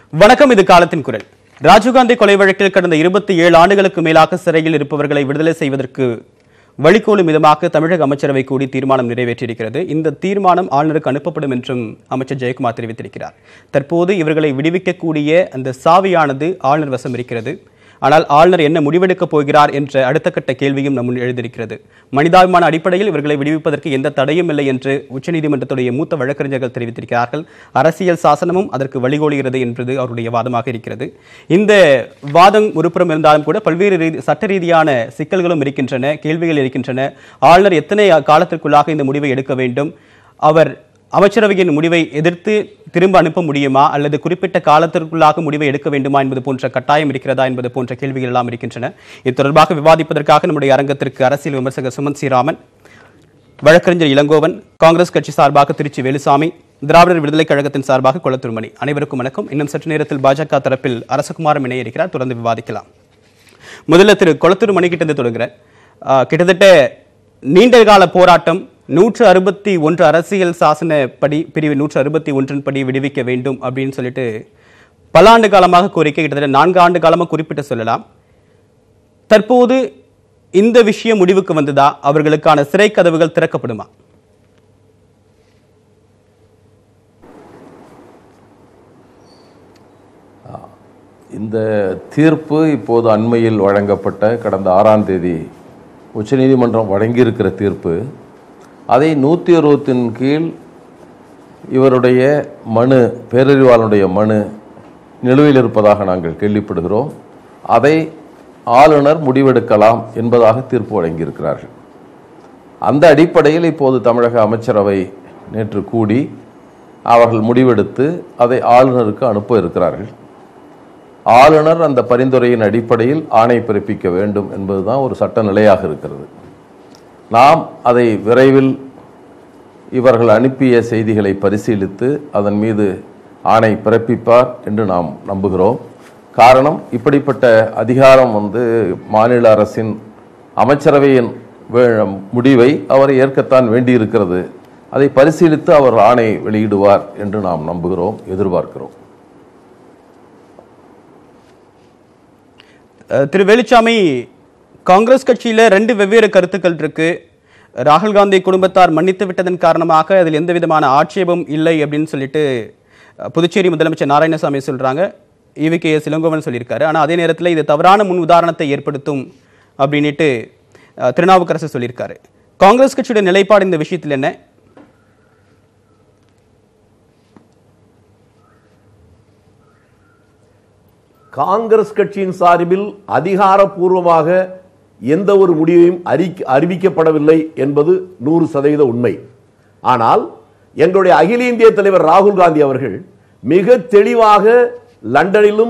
வணக்கம் இது காலத்தின் குரல் ராஜீவ்காந்தி கொலை வழக்கில் கடந்த இருபத்தி ஏழு ஆண்டுகளுக்கு மேலாக சிறையில் இருப்பவர்களை விடுதலை செய்வதற்கு வழிகோலும் விதமாக தமிழக அமைச்சரவை கூடி தீர்மானம் நிறைவேற்றியிருக்கிறது இந்த தீர்மானம் ஆளுநருக்கு அனுப்பப்படும் என்றும் அமைச்சர் ஜெயக்குமார் தெரிவித்திருக்கிறார் தற்போது இவர்களை விடுவிக்கக்கூடிய அந்த சாவியானது ஆளுநர் வசம் இருக்கிறது ஆனால் ஆளுநர் என்ன முடிவெடுக்கப் போகிறார் என்ற அடுத்த கட்ட கேள்வியும் நம்முன் எழுந்திருக்கிறது மனிதாபிமான அடிப்படையில் இவர்களை விடுவிப்பதற்கு எந்த தடையும் இல்லை என்று உச்சநீதிமன்றத்துடைய மூத்த வழக்கறிஞர்கள் தெரிவித்திருக்கிறார்கள் அரசியல் சாசனமும் அதற்கு வழிகோலுகிறது என்பது அவருடைய வாதமாக இருக்கிறது இந்த வாதம் ஒருபுறம் இருந்தாலும் கூட பல்வேறு ரீதி சட்ட ரீதியான சிக்கல்களும் இருக்கின்றன கேள்விகள் இருக்கின்றன ஆளுநர் எத்தனை காலத்திற்குள்ளாக இந்த முடிவை எடுக்க வேண்டும் அவர் அமைச்சரவையின் முடிவை எதிர்த்து திரும்ப அனுப்ப முடியுமா அல்லது குறிப்பிட்ட காலத்திற்குள்ளாக முடிவை எடுக்க வேண்டுமா என்பது போன்ற கட்டாயம் இருக்கிறதா என்பது போன்ற கேள்விகள் எல்லாம் இருக்கின்றன இது தொடர்பாக விவாதிப்பதற்காக நம்முடைய அரங்கத்திற்கு அரசியல் விமர்சகர் சுமந்த் ஸ்ரீராமன் வழக்கறிஞர் இளங்கோவன் காங்கிரஸ் கட்சி சார்பாக திருச்சி வேலுசாமி திராவிடர் விடுதலைக் கழகத்தின் சார்பாக கொளத்துருமணி அனைவருக்கும் வணக்கம் இன்னும் சற்று நேரத்தில் பாஜக தரப்பில் அரசகுமாரம் இணைய இருக்கிறார் தொடர்ந்து விவாதிக்கலாம் முதல்ல திரு கொளத்தூர் மணிக்கிட்ட தொடங்குறேன் ஆஹ், கிட்டத்தட்ட நீண்ட கால போராட்டம் நூற்று அறுபத்தி ஒன்று அரசியல் சாசன படி பிரிவு நூற்று அறுபத்தி ஒன்றின் படி விடுவிக்க வேண்டும் அப்படின்னு சொல்லிட்டு பல ஆண்டு காலமாக கோரிக்கை கிட்டத்தட்ட நான்கு ஆண்டு காலமாக குறிப்பிட்டு சொல்லலாம் தற்போது இந்த விஷயம் முடிவுக்கு வந்ததா அவர்களுக்கான சிறை கதவுகள் திறக்கப்படுமா இந்த தீர்ப்பு இப்போது அண்மையில் வழங்கப்பட்ட கடந்த ஆறாம் தேதி உச்சநீதிமன்றம் வழங்கியிருக்கிற தீர்ப்பு அதை நூற்றி அறுபத்தின் கீழ் இவருடைய மனு பேரறிவாளனுடைய மனு நிலுவையில் இருப்பதாக நாங்கள் கேள்விப்படுகிறோம் அதை ஆளுநர் முடிவெடுக்கலாம் என்பதாக தீர்ப்பு வழங்கியிருக்கிறார்கள் அந்த அடிப்படையில் இப்போது தமிழக அமைச்சரவை நேற்று கூடி அவர்கள் முடிவெடுத்து அதை ஆளுநருக்கு அனுப்ப இருக்கிறார்கள் ஆளுநர் அந்த பரிந்துரையின் அடிப்படையில் ஆணை பிறப்பிக்க வேண்டும் என்பதுதான் ஒரு சட்ட நிலையாக இருக்கிறது நாம் அதை விரைவில் இவர்கள் அனுப்பிய செய்திகளை பரிசீலித்து அதன் மீது ஆணை பிறப்பிப்பார் என்று நாம் நம்புகிறோம் காரணம் இப்படிப்பட்ட அதிகாரம் வந்து மாநில அரசின் அமைச்சரவையின் வே- முடிவை அவர் ஏற்கத்தான் வேண்டியிருக்கிறது அதை பரிசீலித்து அவர் ஆணை வெளியிடுவார் என்று நாம் நம்புகிறோம் எதிர்பார்க்கிறோம் அஹ், திரு வேலுச்சாமி காங்கிரஸ் கட்சியில ரெண்டு வெவ்வேறு கருத்துக்கள் இருக்கு ராகுல் காந்தி குடும்பத்தார் மன்னித்து விட்டதன் காரணமாக அதில் எந்த விதமான ஆட்சேபம் இல்லை அப்படின்னு சொல்லிட்டு அஹ், புதுச்சேரி முதலமைச்சர் நாராயணசாமி சொல்றாங்க இவி கே எஸ் இளங்கோவன் சொல்லியிருக்காரு ஆனா அதே நேரத்தில் இது தவறான முன் உதாரணத்தை ஏற்படுத்தும் அப்படின்ட்டு அஹ், திருநாவுக்கரசு சொல்லியிருக்காரு காங்கிரஸ் கட்சியோட நிலைப்பாடு இந்த விஷயத்தில் என்ன காங்கிரஸ் கட்சியின் சார்பில் அதிகாரப்பூர்வமாக எந்த ஒரு முடிவையும் அறிக்க அறிவிக்கப்படவில்லை என்பது நூறு சதவீத உண்மை ஆனால் எங்களுடைய அகில இந்திய தலைவர் ராகுல் காந்தி அவர்கள் மிக தெளிவாக லண்டனிலும்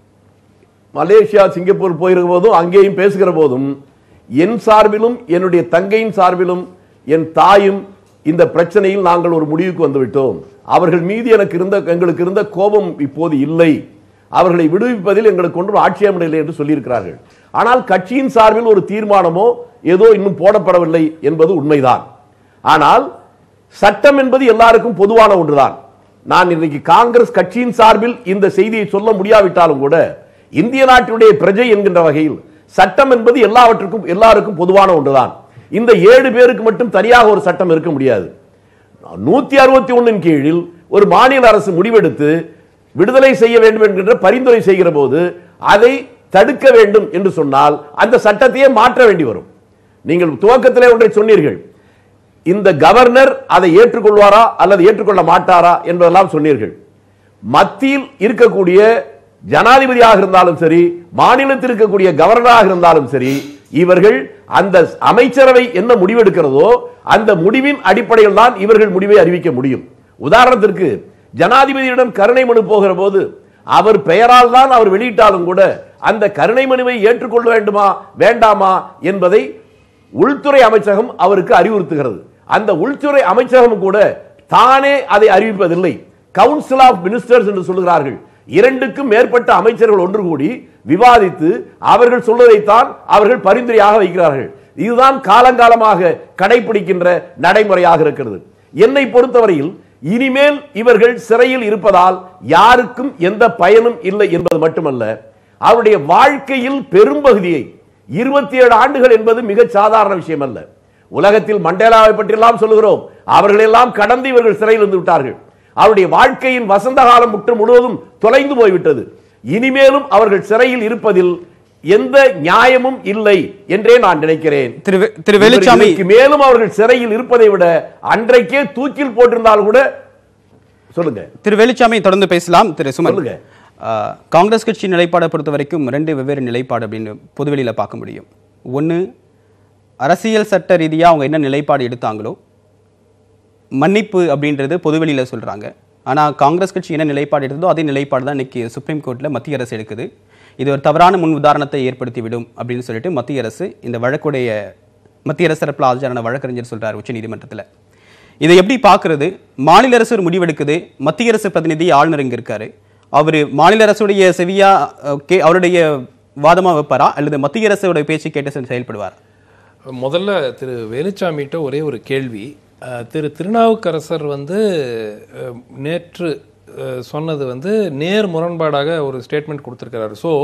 மலேசியா சிங்கப்பூர் போயிருக்கிற போதும் அங்கேயும் பேசுகிற போதும் என் சார்பிலும் என்னுடைய தங்கையின் சார்பிலும் என் தாயும் இந்த பிரச்சனையில் நாங்கள் ஒரு முடிவுக்கு வந்துவிட்டோம் அவர்கள் மீது எனக்கு இருந்த எங்களுக்கு இருந்த கோபம் இப்போது இல்லை அவர்களை விடுவிப்பதில் எங்களுக்கு ஒன்றும் ஆட்சேபம் இல்லை என்று சொல்லியிருக்கிறார்கள் ஆனால் கட்சியின் சார்பில் ஒரு தீர்மானமோ ஏதோ இன்னும் போடப்படவில்லை என்பது உண்மைதான் ஆனால் சட்டம் என்பது எல்லாருக்கும் பொதுவான ஒன்றுதான் நான் இன்னைக்கு காங்கிரஸ் கட்சியின் சார்பில் இந்த செய்தியை சொல்ல முடியாவிட்டாலும் கூட இந்திய நாட்டினுடைய பிரஜை என்கின்ற வகையில் சட்டம் என்பது எல்லாவற்றுக்கும் எல்லாருக்கும் பொதுவான ஒன்றுதான் இந்த ஏழு பேருக்கு மட்டும் தனியாக ஒரு சட்டம் இருக்க முடியாது நூத்தி அறுபத்தி ஒன்னின் கீழில் ஒரு மாநில அரசு முடிவெடுத்து விடுதலை செய்ய வேண்டும் என்கின்ற பரிந்துரை செய்கிற போது அதை தடுக்க வேண்டும் என்று சொன்னால் அந்த சட்டத்தையே மாற்ற வேண்டி வரும் நீங்கள் துவக்கத்திலே ஒன்றை சொன்னீர்கள் இந்த கவர்னர் அதை ஏற்றுக்கொள்வாரா அல்லது ஏற்றுக்கொள்ள மாட்டாரா என்பதெல்லாம் சொன்னீர்கள் மத்தியில் இருக்கக்கூடிய ஜனாதிபதியாக இருந்தாலும் சரி மாநிலத்தில் இருக்கக்கூடிய கவர்னராக இருந்தாலும் சரி இவர்கள் அந்த அமைச்சரவை என்ன முடிவெடுக்கிறதோ அந்த முடிவின் அடிப்படையில் தான் இவர்கள் முடிவை அறிவிக்க முடியும் உதாரணத்திற்கு ஜனாதிபதியிடம் கருணை மனு போகிற போது அவர் பெயரால் தான் அவர் வெளியிட்டாலும் கூட அந்த கருணை மனுவை ஏற்றுக்கொள்ள வேண்டுமா வேண்டாமா என்பதை உள்துறை அமைச்சகம் அவருக்கு அறிவுறுத்துகிறது அந்த உள்துறை அமைச்சகம் கூட தானே அதை அறிவிப்பதில்லை கவுன்சில் ஆஃப் மினிஸ்டர்ஸ் என்று சொல்கிறார்கள் இரண்டுக்கும் மேற்பட்ட அமைச்சர்கள் ஒன்று கூடி விவாதித்து அவர்கள் சொல்வதைத்தான் அவர்கள் பரிந்துரையாக வைக்கிறார்கள் இதுதான் காலங்காலமாக கடைபிடிக்கின்ற நடைமுறையாக இருக்கிறது என்னை பொறுத்தவரையில் இனிமேல் இவர்கள் சிறையில் இருப்பதால் யாருக்கும் எந்த பயனும் இல்லை என்பது மட்டுமல்ல அவருடைய வாழ்க்கையில் பெரும்பகுதியை இருபத்தி ஏழு ஆண்டுகள் என்பது மிக சாதாரண விஷயம் அல்ல உலகத்தில் மண்டேலாவை பற்றியெல்லாம் சொல்லுகிறோம் அவர்களெல்லாம் கடந்து இவர்கள் சிறையில் இருந்து விட்டார்கள் அவருடைய வாழ்க்கையின் வசந்த காலம் முற்று முழுவதும் தொலைந்து போய்விட்டது இனிமேலும் அவர்கள் சிறையில் இருப்பதில் எந்த நியாயமும் இல்லை என்றே நான் நினைக்கிறேன் திரு வே- திரு வேலுச்சாமி இதற்கு மேலும் அவர்கள் சிறையில் இருப்பதை விட அன்றைக்கே தூக்கில் போட்டிருந்தால் கூட சொல்லுங்க திரு வேலுச்சாமி தொடர்ந்து பேசலாம் திரு சுமன் சொல்லுங்க. ஆ, காங்கிரஸ் கட்சி நிலைப்பாடை பொறுத்த வரைக்கும் ரெண்டு வெவ்வேறு நிலைப்பாடு அப்படின்னு பொதுவெளியில பார்க்க முடியும் ஒன்று அரசியல் சட்ட ரீதியா அவங்க என்ன நிலைப்பாடு எடுத்தாங்களோ மன்னிப்பு அப்படின்றது பொதுவெளியில சொல்றாங்க ஆனா காங்கிரஸ் கட்சி என்ன நிலைப்பாடு எடுத்ததோ அதே நிலைப்பாடு தான் இன்னைக்கு சுப்ரீம் கோர்ட்ல மத்திய அரசு எடுக்குது இது ஒரு தவறான முன் உதாரணத்தை ஏற்படுத்திவிடும் அப்படின்னு சொல்லிட்டு மத்திய அரசு இந்த வழக்குடைய மத்திய அரசு தரப்பில் ஆஜரான வழக்கறிஞர் சொல்றாரு உச்சநீதிமன்றத்துல இதை எப்படி பார்க்கிறது மாநில அரசு ஒரு முடிவெடுக்குது மத்திய அரசு பிரதிநிதி ஆளுநர் இங்க இருக்காரு அவர் மாநில அரசுடைய செவியா அஹ், கே அவருடைய வாதமா வைப்பாரா அல்லது மத்திய அரசோட பேச்சு கேட்டு செ- செயல்படுவார் முதல்ல திரு வேலுச்சாமிகிட்ட ஒரே ஒரு கேள்வி அஹ், திரு திருநாவுக்கரசர் வந்து அஹ், நேற்று அஹ், சொன்னது வந்து நேர் முரண்பாடாக ஒரு ஸ்டேட்மெண்ட் கொடுத்துருக்கிறாரு ஸோ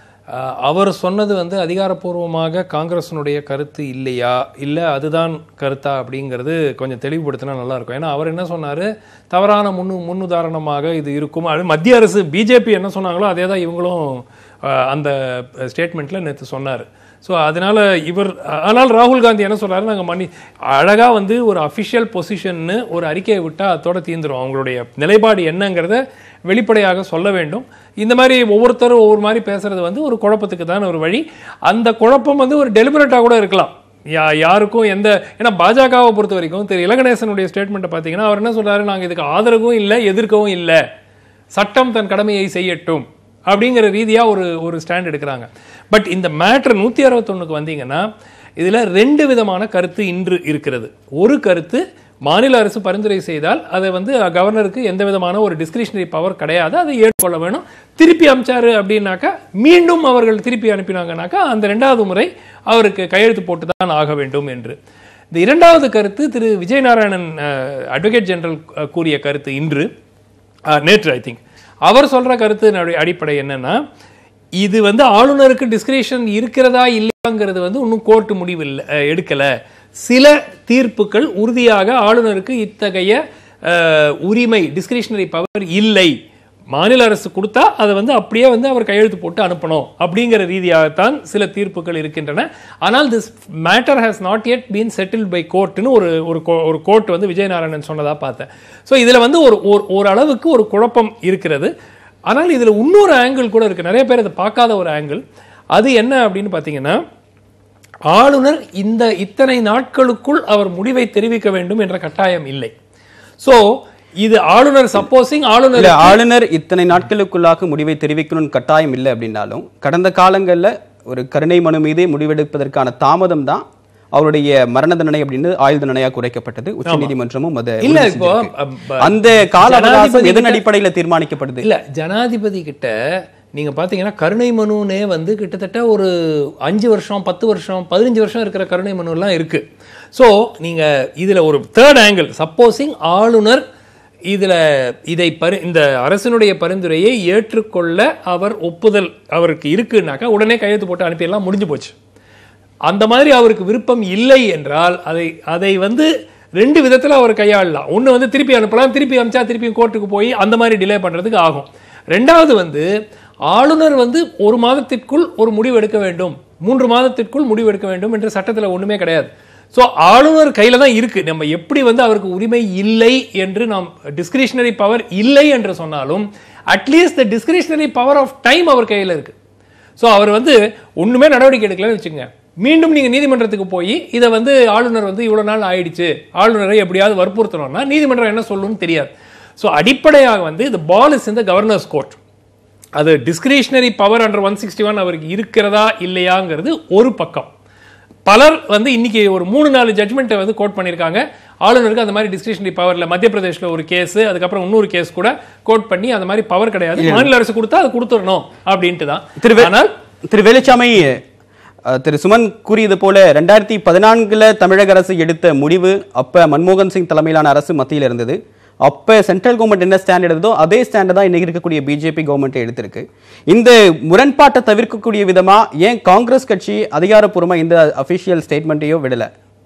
அவர் சொன்னது வந்து அதிகாரப்பூர்வமாக காங்கிரஸினுடைய கருத்து இல்லையா இல்லை அதுதான் கருத்தா அப்படிங்கிறது கொஞ்சம் தெளிவுபடுத்தினா நல்லா இருக்கும் ஏன்னா அவர் என்ன சொன்னார் தவறான முன்னு முன்னுதாரணமாக இது இருக்கும் அது மத்திய அரசு பிஜேபி என்ன சொன்னாங்களோ அதே தான் இவங்களும் அஹ், அந்த ஸ்டேட்மெண்ட்டில் நேற்று சொன்னார் ஸோ அதனால இவர் ஆனால் ராகுல் காந்தி என்ன சொல்றாரு நாங்கள் மணி அழகா வந்து ஒரு அஃபிஷியல் பொசிஷன்னு ஒரு அறிக்கையை விட்டா அதோட தீந்துரும் அவங்களுடைய நிலைப்பாடு என்னங்கிறத வெளிப்படையாக சொல்ல வேண்டும் இந்த மாதிரி ஒவ்வொருத்தரும் ஒவ்வொரு மாதிரி பேசுறது வந்து ஒரு குழப்பத்துக்கு தான் ஒரு வழி அந்த குழப்பம் வந்து ஒரு டெலிபரேட்டாக கூட இருக்கலாம் யா யாருக்கும் எந்த ஏன்னா பாஜகவை பொறுத்த வரைக்கும் திரு இலகணேசனுடைய ஸ்டேட்மெண்ட்டை பார்த்தீங்கன்னா அவர் என்ன சொல்றாரு நாங்கள் இதுக்கு ஆதரவும் இல்லை எதிர்க்கவும் இல்லை சட்டம் தன் கடமையை செய்யட்டும் அப்படிங்கிற ரீதியா ஒரு ஒரு ஸ்டாண்ட் எடுக்கிறாங்க பட் இந்த மேட்ரு நூற்றி அறுபத்தொன்னுக்கு வந்தீங்கன்னா இதுல ரெண்டு விதமான கருத்து இன்று இருக்கிறது ஒரு கருத்து மாநில அரசு பரிந்துரை செய்தால் அதை வந்து கவர்னருக்கு எந்த விதமான ஒரு டிஸ்கிரிஷனரி பவர் கிடையாது அதை ஏற்றுக்கொள்ள வேணும் திருப்பி அமிச்சாரு அப்படின்னாக்கா மீண்டும் அவர்கள் திருப்பி அனுப்பினாங்கனாக்கா அந்த ரெண்டாவது முறை அவருக்கு கையெழுத்து போட்டு தான் ஆக வேண்டும் என்று இந்த இரண்டாவது கருத்து திரு Vijay Narayanan advocate general ah, கூறிய கருத்து இன்று அஹ், நேற்று ஐ திங்க் அவர் சொல்ற கருத்து அடிப்படை என்னன்னா இது வந்து ஆளுநருக்கு டிஸ்கிரிஷன் இருக்கிறதா இல்லையாங்கிறது வந்து இன்னும் கோர்ட் முடிவு இல்லை அஹ், எடுக்கல சில தீர்ப்புகள் உறுதியாக ஆளுநருக்கு இத்தகைய அஹ், உரிமை டிஸ்கிரிஷனரி பவர் இல்லை மாநில அரசு கொடுத்தா அதை வந்து அப்படியே வந்து அவர் கையெழுத்து போட்டு அனுப்பணும் அப்படிங்கிற ரீதியாகத்தான் சில தீர்ப்புகள் இருக்கின்றன ஆனால் this matter has not yet been settled by கோர்ட்னு ஒரு ஒரு கோ- ஒரு கோர்ட் வந்து விஜயநாராயணன் சொன்னதா பார்த்தேன் ஸோ இதில் வந்து ஒரு ஒரு ஓரளவுக்கு ஒரு குழப்பம் இருக்கிறது ஆனால் இதில் இன்னொரு ஆங்கிள் கூட இருக்கு நிறைய பேர் இதை பார்க்காத ஒரு ஆங்கிள் அது என்ன அப்படின்னு பார்த்தீங்கன்னா ஆளுநர் இந்த இத்தனை நாட்களுக்குள் அவர் முடிவை தெரிவிக்க வேண்டும் என்ற கட்டாயம் இல்லை சோ இது ஆளுநர் சப்போசிங் ஆளுநர் இல்ல ஆளுநர் இத்தனை நாட்களுக்குள்ளாக முடிவை தெரிவிக்கணும்னு கட்டாயம் இல்லை அப்படின்னாலும் கடந்த காலங்கள்ல ஒரு கருணை மனு மீதே முடிவெடுப்பதற்கான தாமதம் தான் அவருடைய மரண தண்டனை அப்படின்னு ஆயுள் தண்டனையா குறைக்கப்பட்டது உச்சநீதிமன்றமும் அதை இல்ல, உறுதி இப்போ, செஞ்சிருக்கு. அ, அந்த கால அவகாசம் ஜனாதிபதி எதன் கிட்ட- அடிப்படையில தீர்மானிக்கப்படுது இல்ல ஜனாதிபதி கிட்ட நீங்க பாத்தீங்கன்னா கருணை மனுனே வந்து கிட்டத்தட்ட ஒரு அஞ்சு வருஷம் பத்து வருஷம் பதினஞ்சு வருஷம் இருக்கிற கருணை மனு எல்லாம் இருக்கு சோ நீங்க இதுல ஒரு தேர்ட் ஆங்கிள் சப்போசிங் ஆளுநர் இதுல இதை பரி இந்த அரசினுடைய பரிந்துரையை ஏற்றுக்கொள்ள அவர் ஒப்புதல் அவருக்கு இருக்குன்னாக்கா உடனே கையெழுத்து போட்டு அனுப்பிடலாம் முடிஞ்சு போச்சு அந்த மாதிரி அவருக்கு விருப்பம் இல்லை என்றால் அதை அதை வந்து ரெண்டு விதத்துல அவர் கையாளலாம் ஒண்ணு வந்து திருப்பி அனுப்பலாம் திருப்பி அனுப்பிச்சா திருப்பி கோர்ட்டுக்கு போய் அந்த மாதிரி டிலே பண்றதுக்கு ஆகும் ரெண்டாவது வந்து ஆளுநர் வந்து ஒரு மாதத்திற்குள் ஒரு முடிவு எடுக்க வேண்டும் மூன்று மாதத்திற்குள் முடிவு எடுக்க வேண்டும் என்று சட்டத்துல ஒண்ணுமே கிடையாது சோ ஆளுநர் கையில தான் இருக்கு நம்ம எப்படி வந்து அவருக்கு உரிமை இல்லை என்று நாம் டிஸ்கிரிஷனரி பவர் இல்லை என்று சொன்னாலும் at least the discretionary power of time அவர் கையில இருக்கு ஸோ அவர் வந்து ஒண்ணுமே நடவடிக்கை எடுக்கலன்னு வச்சுங்க மீண்டும் நீங்க நீதிமன்றத்துக்கு போய் இதை வந்து ஆளுநர் வந்து இவ்வளவு நாள் ஆயிடுச்சு ஆளுநரை எப்படியாவது வற்புறுத்தணும்னா நீதிமன்றம் என்ன சொல்லும்னு தெரியாது ஸோ அடிப்படையாக வந்து இந்த பால் இஸ் இந்த கவர்னர்ஸ் கோர்ட் அது discretionary power under one sixty one அவருக்கு இருக்கிறதா இல்லையாங்கிறது ஒரு பக்கம் பலர் வந்து இன்னைக்கு ஒரு மூணு நாலு ஜட்மெண்ட்டை வந்து கோட் பண்ணியிருக்காங்க ஆளுநருக்கு அந்த மாதிரி டிஸ்கிரிஷனரி பவர்ல மத்திய பிரதேஷ்ல ஒரு கேஸ் அதுக்கப்புறம் இன்னொரு கேஸ் கூட கோட் பண்ணி அந்த மாதிரி பவர் கிடையாது மாநில அரசு கொடுத்தா அது கொடுத்துடணும் அப்படின்ட்டு தான் திரு வே- ஆனால் திரு வேலுச்சாமி அஹ், திரு சுமன் கூறியது போல ரெண்டாயிரத்தி பதினான்குல தமிழக அரசு எடுத்த முடிவு அப்ப மன்மோகன் சிங் தலைமையிலான அரசு மத்தியில் இருந்தது அப்ப சென்ட்ரல் கவர்மெண்ட் என்ன ஸ்டாண்ட் எடுத்ததோ அதே ஸ்டாண்ட் தான் இன்னைக்கு இருக்கக்கூடிய பிஜேபி கவர்மெண்ட் எடுத்திருக்கு இந்த முரண்பாட்டை தவிர்க்கக்கூடிய விதமா ஏன் காங்கிரஸ் கட்சி அதிகாரப்பூர்வமா இந்த அபிஷியல் ஸ்டேட்மெண்ட்டையோ விடல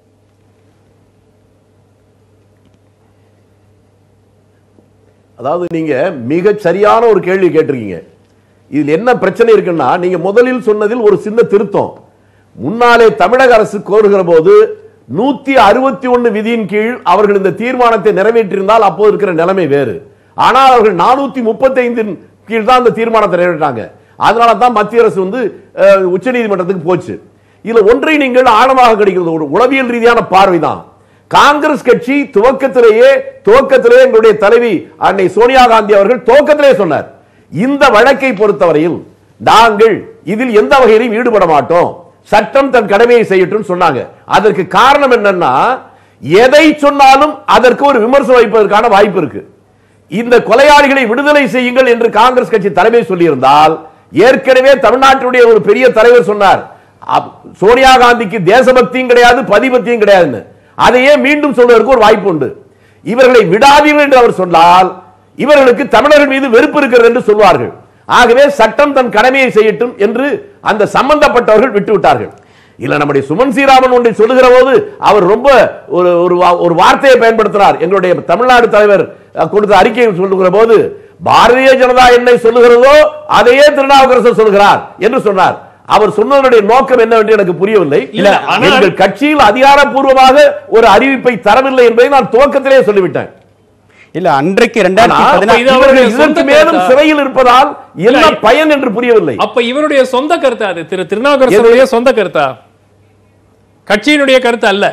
அதாவது நீங்க மிக சரியான ஒரு கேள்வி கேட்டிருக்கீங்க இதில் என்ன பிரச்சனை இருக்குன்னா நீங்க முதலில் சொன்னதில் ஒரு சின்ன திருத்தம் முன்னாலே தமிழக அரசு கோருகிற போது நூத்தி அறுபத்தி ஒன்னு விதியின் கீழ் அவர்கள் இந்த தீர்மானத்தை நிறைவேற்றியிருந்தால் அப்போது இருக்கிற நிலைமை வேறு ஆனால் அவர்கள் நானூத்தி முப்பத்தி ஐந்தின் கீழ் தான் இந்த தீர்மானத்தை நிறைவேற்றாங்க அதனால தான் மத்திய அரசு வந்து அஹ், உச்சநீதிமன்றத்துக்கு போச்சு இதுல ஒன்றை நீங்கள் ஆழமாக கிடைக்கிறது ஒரு உளவியல் ரீதியான பார்வைதான் காங்கிரஸ் கட்சி துவக்கத்திலேயே துவக்கத்திலேயே எங்களுடைய தலைவி அன்னை சோனியா காந்தி அவர்கள் துவக்கத்திலேயே சொன்னார் இந்த வழக்கை பொறுத்தவரையில் நாங்கள் இதில் எந்த வகையிலும் ஈடுபட மாட்டோம் சட்டம் தன் கடமையை செய்யட்டும் சொன்னாங்க அதற்கு காரணம் என்னன்னா எதை சொன்னாலும் அதற்கு ஒரு விமர்சனம் வைப்பதற்கான வாய்ப்பு இருக்கு இந்த கொலையாளிகளை விடுதலை செய்யுங்கள் என்று காங்கிரஸ் கட்சி தலைமை சொல்லியிருந்தால் ஏற்கனவே தமிழ்நாட்டினுடைய ஒரு பெரிய தலைவர் சொன்னார் அப்- சோனியா காந்திக்கு தேசபக்தியும் கிடையாது பதிபக்தியும் கிடையாதுன்னு அதையே மீண்டும் சொல்வதற்கு ஒரு வாய்ப்பு உண்டு இவர்களை விடாதீர்கள் என்று அவர் சொன்னால் இவர்களுக்கு தமிழர்கள் மீது வெறுப்பு இருக்கிறது என்று சொல்வார்கள் ஆகவே சட்டம் தன் கடமையை செய்யட்டும் என்று அந்த சம்பந்தப்பட்டவர்கள் விட்டுவிட்டார்கள் இல்ல நம்முடைய சுமன் ஸ்ரீராமன் ஒன்றை சொல்லுகிற போது அவர் ரொம்ப ஒரு ஒரு வா- ஒரு வார்த்தையை பயன்படுத்தினார் எங்களுடைய தமிழ்நாடு தலைவர் அஹ், கொடுத்த அறிக்கையை சொல்லுகிற போது பாரதிய ஜனதா என்னை சொல்லுகிறதோ அதையே திருநாவுக்கரசர் சொல்கிறார் என்று சொன்னார் அவர் சொன்னதனுடைய நோக்கம் என்னவென்று எனக்கு புரியவில்லை இல்ல, ஆனால்- எங்கள் கட்சியில் அதிகாரப்பூர்வமாக ஒரு அறிவிப்பை தரவில்லை என்பதை நான் துவக்கத்திலே சொல்லிவிட்டேன் இல்ல அன்றைக்கு ஆனா, ரெண்டாயிரத்தி இது பதினாறு அவருடைய இவர்கள் சொந்த இதற்கு மேலும் கருத்தா? சிறையில் இருப்பதால் என்ன இல்ல, பயன் என்று புரியவில்லை அப்ப இவருடைய சொந்த கருத்தா அது திரு திருநாவுக்கரசருடைய சொந்த கருத்தா கட்சியினுடைய கருத்து அல்ல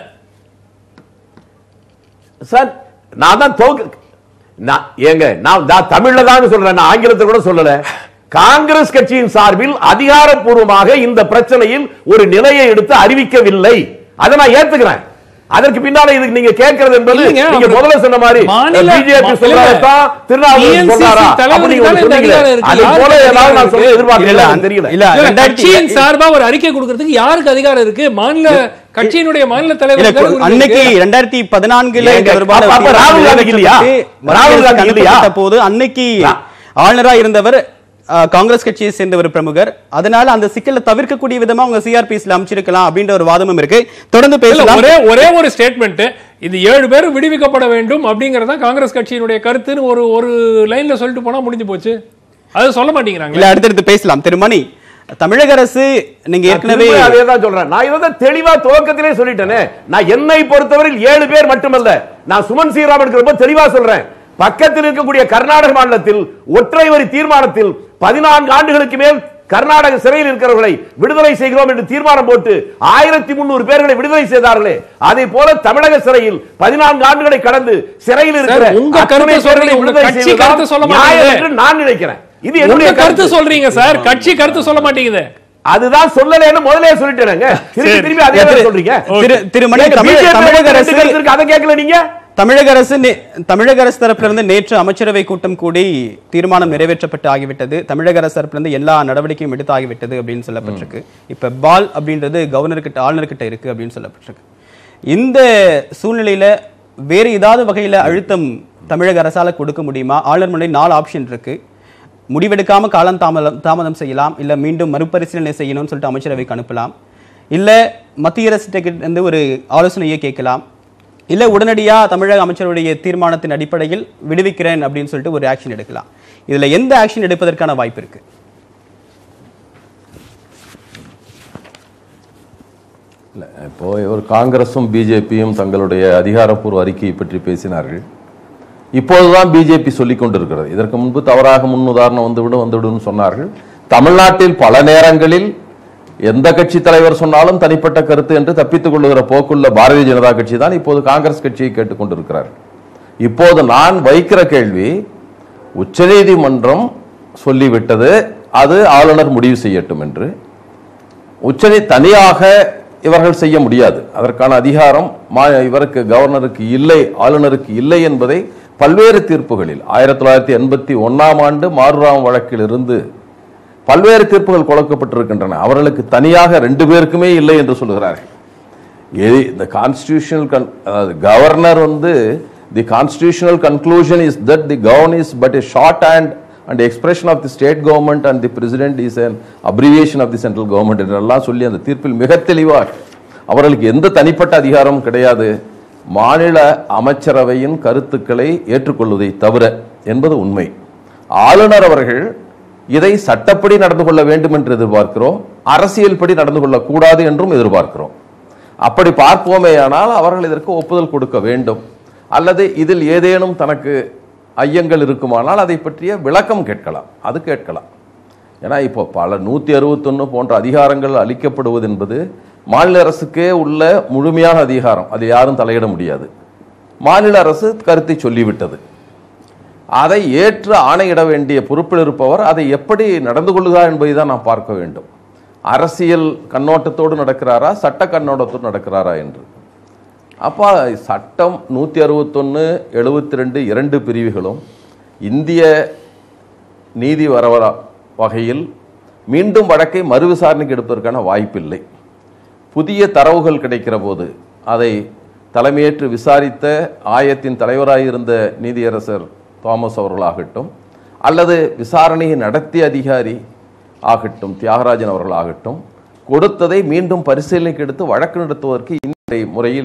சார் நான் தான் துவக்க நான் ஏங்க நான் நான் தமிழ்ல தான் சொல்றேன் நான் ஆங்கிலத்தை கூட சொல்லல காங்கிரஸ் கட்சியின் சார்பில் அதிகாரப்பூர்வமாக இந்த பிரச்சனையில் ஒரு நிலையை எடுத்து அறிவிக்கவில்லை அதை நான் ஏத்துக்கிறேன் அதற்கு பின்னால இதுக்கு நீங்க கேட்கிறது என்பது இல்லைங்க, நீங்க அவர் முதல்ல சொன்ன மாதிரி மாநில- பிஜேபி மா- சொல்றதான் திருநாவுக்கரசர் TNCC சொன்னாரா தலைவருக்கு அப்படி நீங்க தானே இந்த சொன்னீங்களே அதிகாரம் இருக்கு. அது போல யாருக்கு ஏதாவது நான் சொல்ல அதிகாரம் எதிர்பார்க்கல இல்ல, எனக்கு தெரியல இல்ல இல்ல, ரெண்டாயிரத்தி கட்சியின் சார்பா ஒரு அறிக்கை கொடுக்கறதுக்கு யாருக்கு அதிகாரம் இருக்கு மாநில கட்சியினுடைய மாநில இல்ல தலைவர் தானே உரிமை அன்னைக்கு இருக்கு. ரெண்டாயிரத்தி பதினான்குல ஏங்க, தொடர்பான அப்ப- அப்ப தீர்மானம் ராகுல் காந்தி இல்லையா? நிறைவேற்றப்பட்டு ராகுல் காந்தி மத்திய இல்லையா? அரசுக்கு போது அன்னைக்கு ஆளுநரா இருந்தவர் அஹ், காங்கிரஸ் கட்சியை சேர்ந்த ஒரு பிரமுகர் அதனால அந்த சிக்கலை தவிர்க்கக்கூடிய விதமா அவங்க சிஆர்பிஎஸ்ல அமைச்சிருக்கலாம் அப்படின்ற ஒரு வாதமும் இருக்கு தொடர்ந்து இல்ல, பேசலாம் ஒரே ஒரே ஒரு ஸ்டேட்மெண்ட் இது ஏழு பேர் விடுவிக்கப்பட வேண்டும் அப்படிங்கறத காங்கிரஸ் கட்சியினுடைய கருத்துன்னு ஒரு ஒரு லைன்ல சொல்லிட்டு போனா முடிஞ்சு போச்சு அது சொல்ல மாட்டேங்கிறாங்க இல்ல அடுத்தடுத்து பேசலாம் திரு மணி தமிழக அரசு நீங்க ஏற்கனவே திரும்ப அதே தான் சொல்றேன் நான் இதை தெளிவா துவக்கத்திலே சொல்லிட்டேனே நான் என்னை பொறுத்தவரையில் ஏழு பேர் மட்டுமல்ல நான் சுமன் ஸ்ரீராமனுக்கு ரொம்ப தெளிவா சொல்றேன் பக்கத்தில் இருக்கக்கூடிய கர்நாடக மாநிலத்தில் ஒற்றை வரி தீர்மானத்தில் பதினான்கு ஆண்டுகளுக்கு மேல் கர்நாடக சிறையில் இருக்கிறவர்களை விடுதலை செய்கிறோம் என்று தீர்மானம் போட்டு ஆயிரத்தி முன்னூறு பேர்களை விடுதலை செய்தார்களே அதே போல தமிழக சிறையில் பதினான்கு ஆண்டுகளை கடந்து சிறையில் இருக்கிற உங்க அத்தனை கருத்தை பேர்களை சொல்றீங்க, உங்க விடுதலை கட்சி செய்வதுதான் கருத்தை சொல்ல நியாயம் மாட்டீங்க. என்று நான் நினைக்கிறேன் இது உங்க என்னுடைய கருத்து சொல்றீங்க சார் கட்சி கருத்து சொல்ல மாட்டேங்குது அதுதான் சொல்லலைன்னு முதலே சொல்லிட்டேங்க திருப்பி சரி. திருப்பி அதே தான் சொல்றீங்க திரு திரு மணி ஏங்க, தமிழக BJP தமிழக ரெண்டு அரசு கருத்து இருக்கு, அதை கேட்கல நீங்க தமிழக அரசு நே- தமிழக அரசு தரப்புல இருந்து நேற்று அமைச்சரவை கூட்டம் கூடி தீர்மானம் நிறைவேற்றப்பட்டு ஆகிவிட்டது தமிழக அரசு தரப்புல இருந்து எல்லா நடவடிக்கையும் எடுத்து ஆகிவிட்டது அப்படின்னு சொல்லப்பட்டிருக்கு இப்ப பால் அப்படின்றது கவர்னர் கிட்ட ஆளுநர் கிட்ட இருக்கு அப்படின்னு சொல்லப்பட்டிருக்கு இந்த சூழ்நிலையில வேறு ஏதாவது வகையில அழுத்தம் தமிழக அரசால கொடுக்க முடியுமா ஆளுநர் முன்னாடி நாலு ஆப்ஷன் இருக்கு முடிவெடுக்காம காலம் தாமதம் தாமதம் செய்யலாம் இல்ல மீண்டும் மறுபரிசீலனை செய்யணும்னு சொல்லிட்டு அமைச்சரவைக்கு அனுப்பலாம் இல்ல மத்திய அரசு கிட்ட இருந்து ஒரு ஆலோசனையை கேட்கலாம் இல்ல உடனடியா தமிழக அமைச்சருடைய தீர்மானத்தின் அடிப்படையில் விடுவிக்கிறேன் அப்படின்னு சொல்லிட்டு ஒரு ஆக்ஷன் எடுக்கலாம் இதுல எந்த ஆக்ஷன் எடுப்பதற்கான வாய்ப்பு இருக்கு இல்லை இப்போ இவர் காங்கிரஸும் பிஜேபியும் தங்களுடைய அதிகாரப்பூர்வ அறிக்கையை பற்றி பேசினார்கள் இப்போதுதான் பிஜேபி சொல்லிக் கொண்டிருக்கிறது இதற்கு முன்பு தவறாக முன் உதாரணம் வந்துவிடும் வந்துவிடும் சொன்னார்கள் தமிழ்நாட்டில் பல நேரங்களில் எந்த கட்சி தலைவர் சொன்னாலும் தனிப்பட்ட கருத்து என்று தப்பித்துக் கொள்ளுகிற போக்குள்ள பாரதிய ஜனதா கட்சி தான் இப்போது காங்கிரஸ் கட்சியை கேட்டுக்கொண்டிருக்கிறார் இப்போது நான் வைக்கிற கேள்வி உச்சநீதிமன்றம் சொல்லிவிட்டது அது ஆளுநர் முடிவு செய்யட்டும் என்று உச்சநீ தனியாக இவர்கள் செய்ய முடியாது அதற்கான அதிகாரம் மா- இவருக்கு கவர்னருக்கு இல்லை ஆளுநருக்கு இல்லை என்பதை பல்வேறு தீர்ப்புகளில் ஆயிரத்தி தொள்ளாயிரத்தி எண்பத்தி ஒன்னாம் ஆண்டு மாறுராம் வழக்கில் இருந்து பல்வேறு தீர்ப்புகள் கொடுக்கப்பட்டிருக்கின்றன அவர்களுக்கு தனியாக ரெண்டு பேருக்குமே இல்லை என்று சொல்லுகிறார்கள் எது- இந்த கான்ஸ்டிடியூஷனல் கவர்னர் வந்து The constitutional conclusion is that the gown is but a shorthand and expression of the state government and the president is an abbreviation of the central government என்றெல்லாம் சொல்லி அந்த தீர்ப்பில் மிக தெளிவாக அவர்களுக்கு எந்த தனிப்பட்ட அதிகாரமும் கிடையாது மாநில அமைச்சரவையின் கருத்துக்களை ஏற்றுக்கொள்வதை தவிர என்பது உண்மை ஆளுநர் அவர்கள் இதை சட்டப்படி நடந்து கொள்ள வேண்டும் என்று எதிர்பார்க்கிறோம் அரசியல்படி நடந்து கொள்ளக்கூடாது என்றும் எதிர்பார்க்கிறோம் அப்படி பார்ப்போமேயானால் அவர்கள் இதற்கு ஒப்புதல் கொடுக்க வேண்டும் அல்லது இதில் ஏதேனும் தனக்கு ஐயங்கள் இருக்குமானால் அதை பற்றிய விளக்கம் கேட்கலாம் அது கேட்கலாம் ஏன்னா இப்போ பல நூற்றி அறுபத்தொன்று போன்ற அதிகாரங்கள் அளிக்கப்படுவது என்பது மாநில அரசுக்கே உள்ள முழுமையான அதிகாரம் அது யாரும் தலையிட முடியாது மாநில அரசு கருத்தை சொல்லிவிட்டது அதை ஏற்று ஆணையிட வேண்டிய பொறுப்பில் இருப்பவர் அதை எப்படி நடந்து கொள்ளுகிறார் என்பதை தான் நாம் பார்க்க வேண்டும் அரசியல் கண்ணோட்டத்தோடு நடக்கிறாரா சட்ட கண்ணோட்டத்தோடு நடக்கிறாரா என்று அப்போ சட்டம் நூற்றி அறுபத்தொன்று எழுபத்தி ரெண்டு இரண்டு பிரிவுகளும் இந்திய நீதி வரவர வகையில் மீண்டும் வழக்கை மறு விசாரணைக்கு எடுப்பதற்கான வாய்ப்பில்லை புதிய தரவுகள் கிடைக்கிற போது அதை தலைமையேற்று விசாரித்த ஆயத்தின் தலைவராக இருந்த நீதியரசர் தாமஸ் அவர்களாகட்டும் அல்லது விசாரணையை நடத்திய அதிகாரி ஆகட்டும் தியாகராஜன் அவர்களாகட்டும் கொடுத்ததை மீண்டும் பரிசீலனைக்கு எடுத்து வழக்கு நடத்துவதற்கு இந்த முறையில்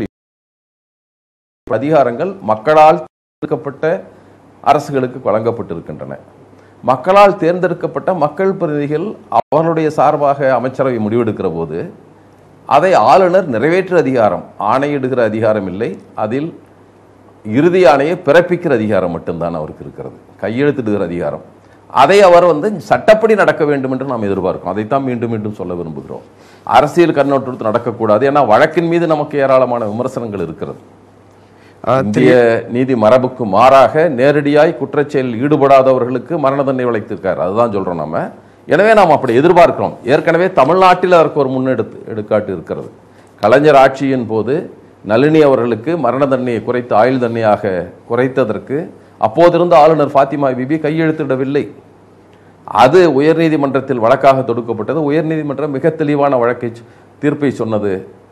அதிகாரங்கள் மக்களால் தேர்ந்தெடுக்கப்பட்ட அரசுகளுக்கு வழங்கப்பட்டிருக்கின்றன மக்களால் தேர்ந்தெடுக்கப்பட்ட மக்கள் பிரதிநிதிகள் அவர்களுடைய சார்பாக அமைச்சரவை முடிவெடுக்கிற போது அதை ஆளுநர் நிறைவேற்று அதிகாரம் ஆணையிடுகிற அதிகாரம் இல்லை அதில் இறுதி ஆணையை பிறப்பிக்கிற அதிகாரம் மட்டும்தான் அவருக்கு இருக்கிறது கையெழுத்திடுகிற அதிகாரம் அதை அவர் வந்து சட்டப்படி நடக்க வேண்டும் என்று நாம் எதிர்பார்க்கிறோம் அதைத்தான் மீண்டும் மீண்டும் சொல்ல விரும்புகிறோம் அரசியல் கண்ணோட்டத்தில் நடக்கக்கூடாது ஏன்னா வழக்கின் மீது நமக்கு ஏராளமான விமர்சனங்கள் இருக்கிறது இந்திய நீதி மரபுக்கு மாறாக நேரடியாய் குற்றச்செயலில் ஈடுபடாதவர்களுக்கு மரண தண்டனை வளைத்திருக்காரு அதுதான் சொல்றோம் நம்ம எனவே நாம் அப்படி எதிர்பார்க்கிறோம் ஏற்கனவே தமிழ்நாட்டில் அதற்கு ஒரு முன்னெடுத்து எடுக்காட்டு இருக்கிறது கலைஞர் ஆட்சியின் போது நளினி அவர்களுக்கு மரண தண்டனையை குறைத்து ஆயுள் தண்டனையாக குறைத்ததற்கு அப்போதிருந்த ஆளுநர் ஃபாத்திமா பிபி கையெழுத்திடவில்லை அது உயர்நீதிமன்றத்தில் வழக்காக தொடுக்கப்பட்டது உயர்நீதிமன்றம் மிக தெளிவான வழக்கை தீர்ப்பை சொன்னது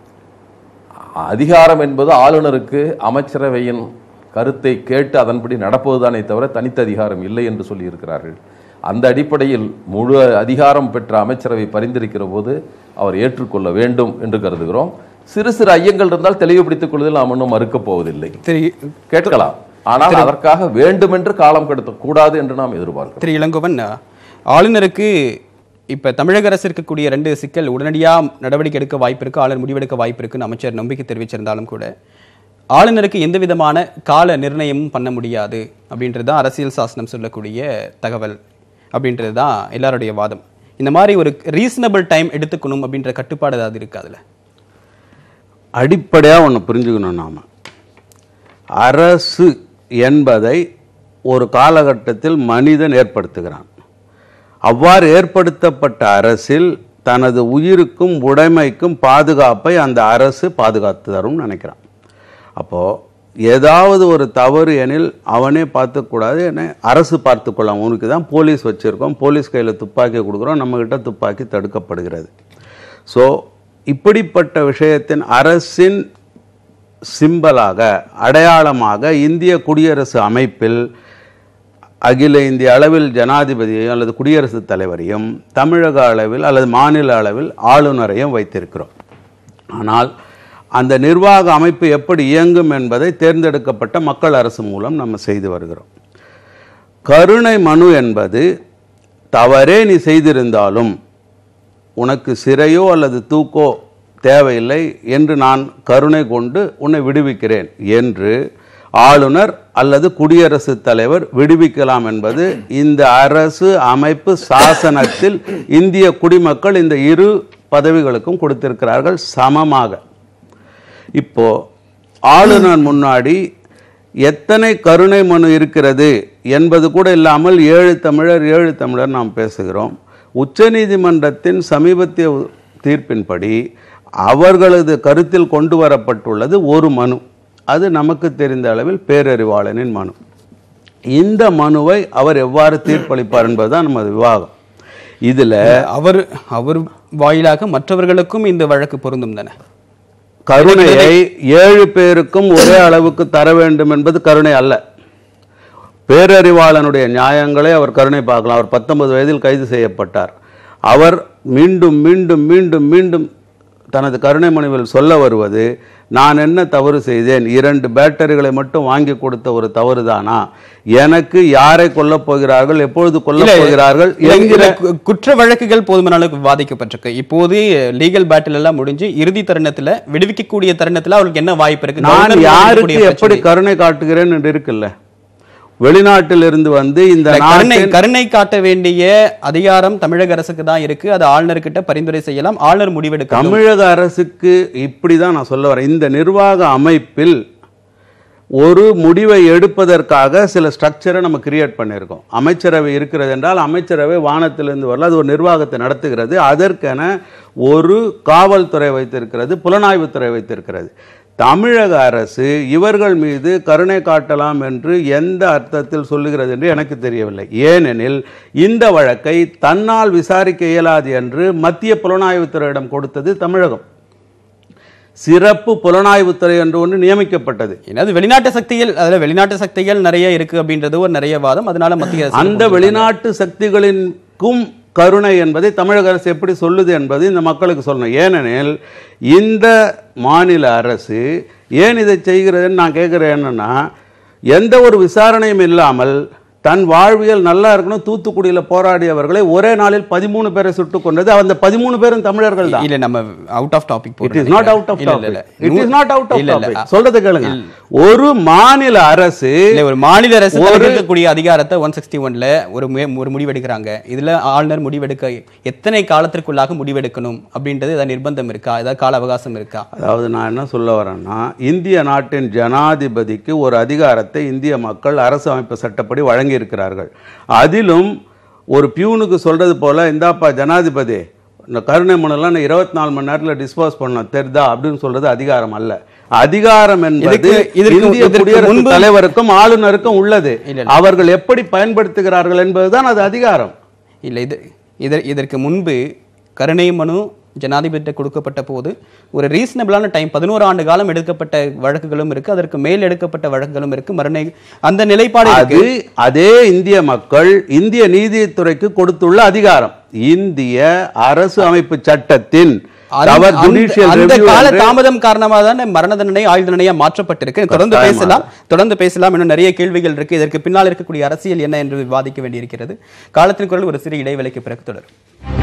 அதிகாரம் என்பது ஆளுநருக்கு அமைச்சரவையின் கருத்தை கேட்டு அதன்படி நடப்பதுதானே தவிர தனித்த அதிகாரம் இல்லை என்று சொல்லியிருக்கிறார்கள் அந்த அடிப்படையில் முழு அதிகாரம் பெற்ற அமைச்சரவை பரிந்துரைக்கிற போது அவர் ஏற்றுக்கொள்ள வேண்டும் என்று கருதுகிறோம் சிறு சிறு ஐயங்கள் இருந்தால் தெளிவுபடுத்திக் கொள்வதில் நாம் இன்னும் மறுக்கப் போவதில்லை திரு கேட்கலாம் ஆனால் அதற்காக வேண்டுமென்று காலம் கடத்த கூடாது என்று நாம் எதிர்பார்க்கிறோம் திரு இளங்கோவன் ஆளுநருக்கு இப்ப தமிழக அரசு இருக்கக்கூடிய ரெண்டு சிக்கல் உடனடியா நடவடிக்கை எடுக்க வாய்ப்பு இருக்கு ஆளுநர் முடிவெடுக்க வாய்ப்பு இருக்குன்னு அமைச்சர் நம்பிக்கை தெரிவிச்சிருந்தாலும் கூட ஆளுநருக்கு எந்த விதமான கால நிர்ணயமும் பண்ண முடியாது அப்படின்றது தான் அரசியல் சாசனம் சொல்லக்கூடிய தகவல் அப்படின்றது தான் எல்லாருடைய வாதம் இந்த மாதிரி ஒரு ரீசனபிள் டைம் எடுத்துக்கணும் அப்படின்ற கட்டுப்பாடு ஏதாவது இருக்கு அதுல அடிப்படையாக ஒன்று புரிஞ்சுக்கணும் நாம் அரசு என்பதை ஒரு காலகட்டத்தில் மனிதன் ஏற்படுத்துகிறான் அவ்வாறு ஏற்படுத்தப்பட்ட அரசில் தனது உயிருக்கும் உடைமைக்கும் பாதுகாப்பை அந்த அரசு பாதுகாத்து தரும்னு நினைக்கிறான் அப்போது ஏதாவது ஒரு தவறு எனில் அவனே பார்த்துக்கூடாது என அரசு பார்த்துக்கொள்ளாம் உனக்கு தான் போலீஸ் வச்சுருக்கோம் போலீஸ் கையில் துப்பாக்கி கொடுக்குறோம் நம்மக்கிட்ட துப்பாக்கி தடுக்கப்படுகிறது ஸோ இப்படிப்பட்ட விஷயத்தின் அரசின் சிம்பலாக அடையாளமாக இந்திய குடியரசு அமைப்பில் அகில இந்திய அளவில் ஜனாதிபதியையும் அல்லது குடியரசுத் தலைவரையும் தமிழக அளவில் அல்லது மாநில அளவில் ஆளுநரையும் வைத்திருக்கிறோம் ஆனால் அந்த நிர்வாக அமைப்பு எப்படி இயங்கும் என்பதை தேர்ந்தெடுக்கப்பட்ட மக்கள் அரசு மூலம் நம்ம செய்து வருகிறோம் கருணை மனு என்பது தவறே நீ செய்திருந்தாலும் உனக்கு சிறையோ அல்லது தூக்கோ தேவையில்லை என்று நான் கருணை கொண்டு உன்னை விடுவிக்கிறேன் என்று ஆளுநர் அல்லது குடியரசுத் தலைவர் விடுவிக்கலாம் என்பது இந்த அரசு அமைப்பு சாசனத்தில் இந்திய குடிமக்கள் இந்த இரு பதவிகளுக்கும் கொடுத்திருக்கிறார்கள் சமமாக இப்போ ஆளுநர் முன்னாடி எத்தனை கருணை மனு இருக்கிறது என்பது கூட இல்லாமல் ஏழு தமிழர் ஏழு தமிழர் நாம் பேசுகிறோம் உச்சநீதிமன்றத்தின் சமீபத்திய தீர்ப்பின்படி அவர்களது கருத்தில் கொண்டு வரப்பட்டுள்ளது ஒரு மனு அது நமக்கு தெரிந்த அளவில் பேரறிவாளனின் மனு இந்த மனுவை அவர் எவ்வாறு தீர்ப்பளிப்பார் என்பதுதான் நமது விவாதம் இதில் அவர் அவர் வாயிலாக மற்றவர்களுக்கும் இந்த வழக்கு பொருந்தும் தானே கருணையை ஏழு பேருக்கும் ஒரே அளவுக்கு தர வேண்டும் என்பது கருணை அல்ல பேரறிவாளனுடைய நியாயங்களை அவர் கருணை பார்க்கலாம் அவர் பத்தொன்பது வயதில் கைது செய்யப்பட்டார் அவர் மீண்டும் மீண்டும் மீண்டும் மீண்டும் தனது கருணை மனுவில் சொல்ல வருவது நான் என்ன தவறு செய்தேன் இரண்டு பேட்டரிகளை மட்டும் வாங்கி கொடுத்த ஒரு தவறுதானா எனக்கு யாரை கொல்லப் போகிறார்கள் எப்பொழுது கொல்லப் போகிறார்கள் இல்ல, என்கிற இதுல கு- குற்ற வழக்குகள் போதுமான அளவுக்கு விவாதிக்கப்பட்டிருக்கு இப்போது லீகல் பேட்டில் எல்லாம் முடிஞ்சு இறுதி தருணத்துல விடுவிக்கக்கூடிய தருணத்துல அவருக்கு என்ன வாய்ப்பு இருக்கு நான் கவர்னர் யாருக்கு இருக்கக்கூடிய எப்படி பிரச்சனை. கருணை காட்டுகிறேன் என்று இருக்குல்ல வெளிநாட்டில் இருந்து வந்து இந்த இல்ல, கருணை நாட்டின் கருணை காட்ட வேண்டிய அதிகாரம் தமிழக அரசுக்கு தான் இருக்கு அது ஆளுநர்கிட்ட பரிந்துரை செய்யலாம் ஆளுநர் முடிவெடுக்க தமிழக அரசுக்கு இப்படி தான் நான் சொல்ல வரேன் இந்த நிர்வாக அமைப்பில் ஒரு முடிவை எடுப்பதற்காக சில ஸ்ட்ரக்சரை நம்ம கிரியேட் பண்ணியிருக்கோம் அமைச்சரவை இருக்கிறது என்றால் அமைச்சரவை வானத்திலிருந்து வரல அது ஒரு நிர்வாகத்தை நடத்துகிறது அதற்கென ஒரு காவல்துறை வைத்திருக்கிறது புலனாய்வுத்துறை வைத்திருக்கிறது தமிழக அரசு இவர்கள் மீது கருணை காட்டலாம் என்று எந்த அர்த்தத்தில் சொல்லுகிறது என்று எனக்கு தெரியவில்லை ஏனெனில் இந்த வழக்கை தன்னால் விசாரிக்க இயலாது என்று மத்திய புலனாய்வுத்துறையிடம் கொடுத்தது தமிழகம் சிறப்பு புலனாய்வுத்துறை என்று ஒன்று நியமிக்கப்பட்டது ஏன்னா, அது வெளிநாட்டு சக்திகள் அதுல வெளிநாட்டு சக்திகள் நிறைய இருக்கு அப்படின்றது ஒரு நிறைய வாதம் அதனால மத்திய அரசு அந்த வெளிநாட்டு சக்திகளின்கும் கருணை என்பதை தமிழக அரசு எப்படி சொல்லுது என்பது இந்த மக்களுக்கு சொல்லணும் ஏனெனில் இந்த மாநில அரசு ஏன் இதை செய்கிறதுன்னு நான் கேட்குறேன் என்னன்னா எந்த ஒரு விசாரணையும் இல்லாமல் தன் வாழ்வியல் நல்லா இருக்கணும் தூத்துக்குடியில் போராடியவர்களை ஒரே நாளில் பதிமூணு பேரை சுட்டுக் கொண்டது அந்த பதிமூணு பேரும் தமிழர்கள் தான் இல்ல நம்ம out of topic it is not out of topic it is not out of இல்ல இல்ல டாபிக் சொல்றதை கேளுங்க ஒரு மாநில அரசு இல்ல ஒரு மாநில அரசு ஒரு- தனக்கு இருக்கக்கூடிய அதிகாரத்தை ஒன் சிக்ஸ்டி ஒன்ல ஒரு மு- ஒரு முடிவெடுக்கிறாங்க இதுல ஆளுநர் முடிவெடுக்க எத்தனை காலத்திற்குள்ளாக முடிவெடுக்கணும் அப்படின்றது ஏதாவது நிர்பந்தம் இருக்கா ஏதாவது கால அவகாசம் இருக்கா அதாவது நான் என்ன சொல்ல வரேன்னா இந்திய நாட்டின் ஜனாதிபதிக்கு ஒரு அதிகாரத்தை இந்திய மக்கள் அரசு அமைப்பு சட்டப்படி வழங்கி இருக்கிறார்கள் அதிலும் ஒரு பியூனுக்கு சொல்றது போல இந்தாப்பா ஜனாதிபதி இந்த கருணை மனுலாம் நான் இருபத்தி நாலு மணி நேரத்தில் டிஸ்போஸ் பண்ண தெரிதா அப்படின்னு சொல்றது அதிகாரம் அல்ல அதிகாரம் என்பது இதுக்கு- இதற்கு- இந்திய இதற்கு குடியரசுத் முன்பு- தலைவருக்கும் ஆளுநருக்கும் உள்ளது இல்ல, இல்ல. அவர்கள் எப்படி பயன்படுத்துகிறார்கள் என்பதுதான் அது அதிகாரம் இல்ல இது இதற் இதற்கு முன்பு கருணை மனு ஜனாதிபதிட்ட கொடுக்கப்பட்ட போது ஒரு ரீசனபிளான டைம் பதினோரு ஆண்டு காலம் எடுக்கப்பட்ட வழக்குகளும் இருக்கு அதற்கு மேல் எடுக்கப்பட்ட வழக்குகளும் இருக்கு மறுநை அந்த நிலைப்பாடு அது இருக்கு அதே இந்திய மக்கள் இந்திய நீதித்துறைக்கு கொடுத்துள்ள அதிகாரம் இந்திய அரசு அமைப்பு சட்டத்தின் அந்த- our அந்த- judicial அந்த review கால என்று- தாமதம் காரணமாக தான் மரண தண்டனை ஆயுள் தண்டனையா மாற்றப்பட்டிருக்கு தொடர்ந்து கட்டாயமாக. பேசலாம் தொடர்ந்து பேசலாம் இன்னும் நிறைய கேள்விகள் இருக்கு இதற்கு பின்னால் இருக்கக்கூடிய அரசியல் என்ன என்று விவாதிக்க வேண்டியிருக்கிறது காலத்தின் குரல் ஒரு சிறிய இடைவேளைக்கு பிறகு தொடரும்